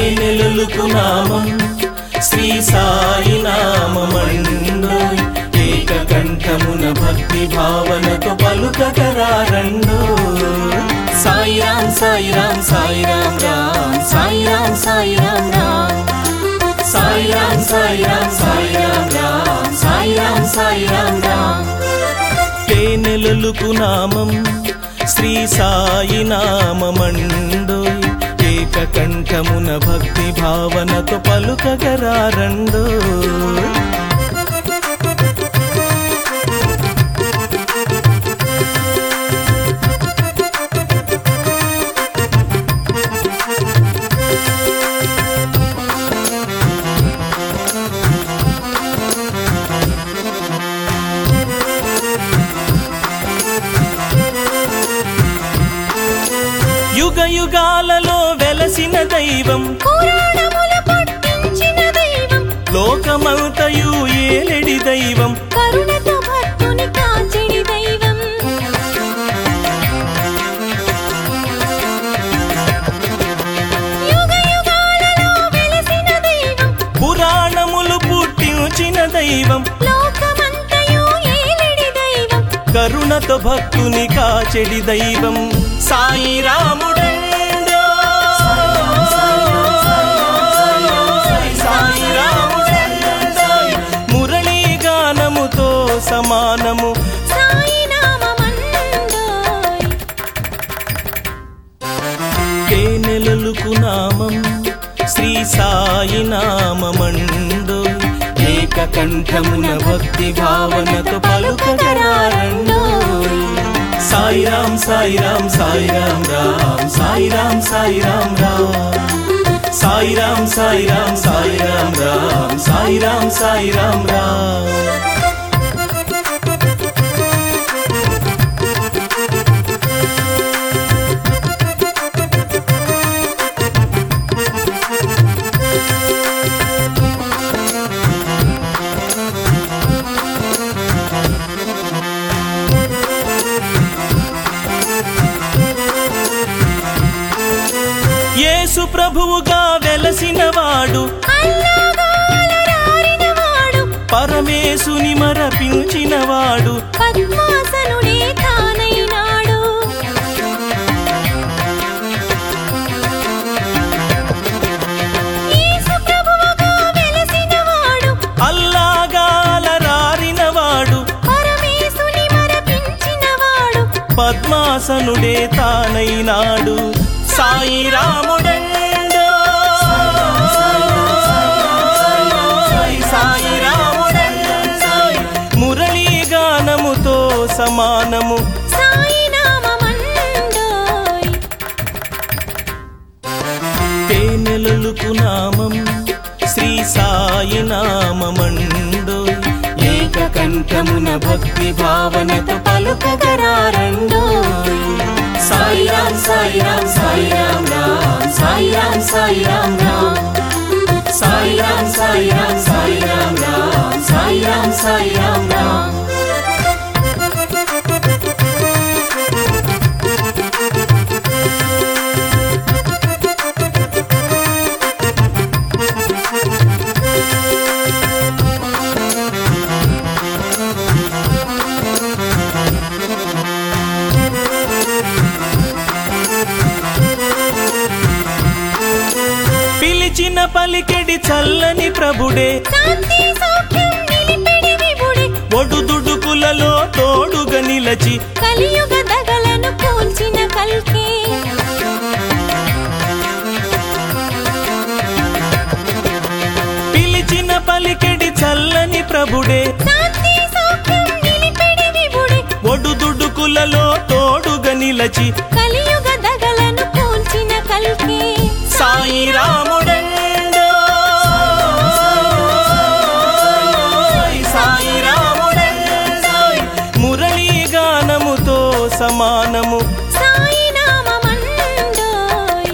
తేనెలుకు నామం శ్రీ సాయి నామమండోయ్ ఏకకంఠమున భక్తి భావనతో పలుకకరారండో సాయిరాం సాయిరాం సాయిరాం రామ్ సాయిరాం సాయిరాం రామ్ సాయిరాం సాయిరాం సాయిరాం రామ్ సాయిరాం సాయిరాం రామ్ తేనెలలుకు నామం శ్రీ సాయి నామమండోయ్ ఏకకంఠమున భక్తి భావనతో పలుకగరారండో యుగ యుగాలలో వెలసిన దైవం పురాణములు పుట్టించిన దైవం లోకమంతయు ఏలెడి దైవం కరుణతో భక్తుని కాచెడి దైవం యుగ యుగాలలో వెలసిన దైవం పురాణములు పుట్టించిన దైవం లోకమంతయు ఏలిడి దైవం కరుణతో భక్తుని కాచెడి దైవం సాయి రాముడండో సాయి రాముడండో మురళీ గానముతో సమానము సాయి నామమందోయ్ తేనెలలుకు నామం శ్రీ సాయి నామమండో ఏకకంఠమున భక్తి భావనతో పలుకగరారండో సాయిరాం సాయిరాం సాయిరాం రామ్ సాయిరాం సాయిరాం రామ్ సాయిరాం సాయిరాం సాయిరాం రామ్ సాయిరాం సాయిరాం రామ్ యేసు ప్రభువుగా వెలసినవాడు అల్లాగాలరారినవాడు పరమేశుని మరపించినవాడు పద్మాసనుడే తానైనాడు యేసు ప్రభువుగా వెలసినవాడు అల్లాగాలరారినవాడు పరమేశుని మరపించినవాడు పద్మాసనుడే తానైనాడు సాయి రాముడండో సాయి రాముడండో మురళీ గానముతో సమానము సాయి నామమండోయ్ తేనెలలుకు నామం శ్రీ సాయి నామమండో ఏకకంఠమున భక్తి భావనతో పలుకగరారండో సాయిరాం సాయిరాం సాయిరాం రామ్ సాయిరాం సాయిరాం రామ్ సాయిరాం సాయిరాం సాయిరాం రామ్ సాయిరాం సాయిరాం రామ్ పిలిచిన పలికెడి చల్లని ప్రభుడే శాంతి సౌఖ్యం నిలిపెడి విభుడే ఒడుదుడుకులలో తోడుగా నిలచి కలియుగ దగలను కూల్చిన కల్కే పిలిచిన పలికెడి చల్లని ప్రభుడే శాంతి సౌఖ్యం నిలిపెడి విభుడే ఒడుదుడుకులలో తోడుగా నిలచి కలియుగ దగలను కూల్చిన కల్కే సాయి రాముడండో సాయి రాముడండో మురళీ గానముతో సమానము సాయి నామమండోయ్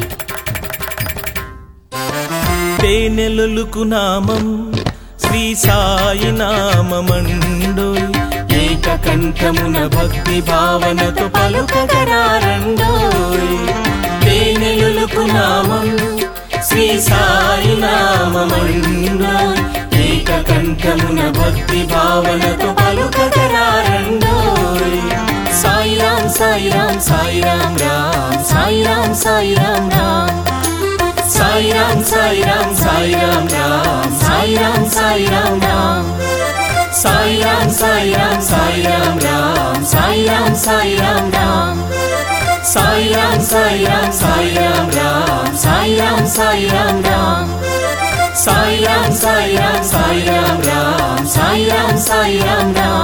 తేనెలలుకు నామం శ్రీ సాయి నామమండోయ్ ఏకకంఠమున భక్తి భావనతో పలుకగరారండోయ్ తేనెలలుకు నామం శ్రీ సాయి భక్తి భావనతో పలుకగరారండోయ్ సాయిరాం సాయిరాం సాయిరాం రామ్ సాయిరాం సాయిరాం రామ్ సాయిరాం సాయిరాం సాయిరాం రామ్ సాయిరాం సాయిరాం రామ్ సాయిరాం సాయిరాం సాయిరాం రామ్ సాయిరాం సాయిరాం రామ్ సాయిరాం సాయిరాం సాయిరాం రామ్ సాయిరాం సాయిరాం రామ్ సాయిరాం సాయిరాం సాయిరాం రామ్ సాయిరాం సాయిరాం రామ్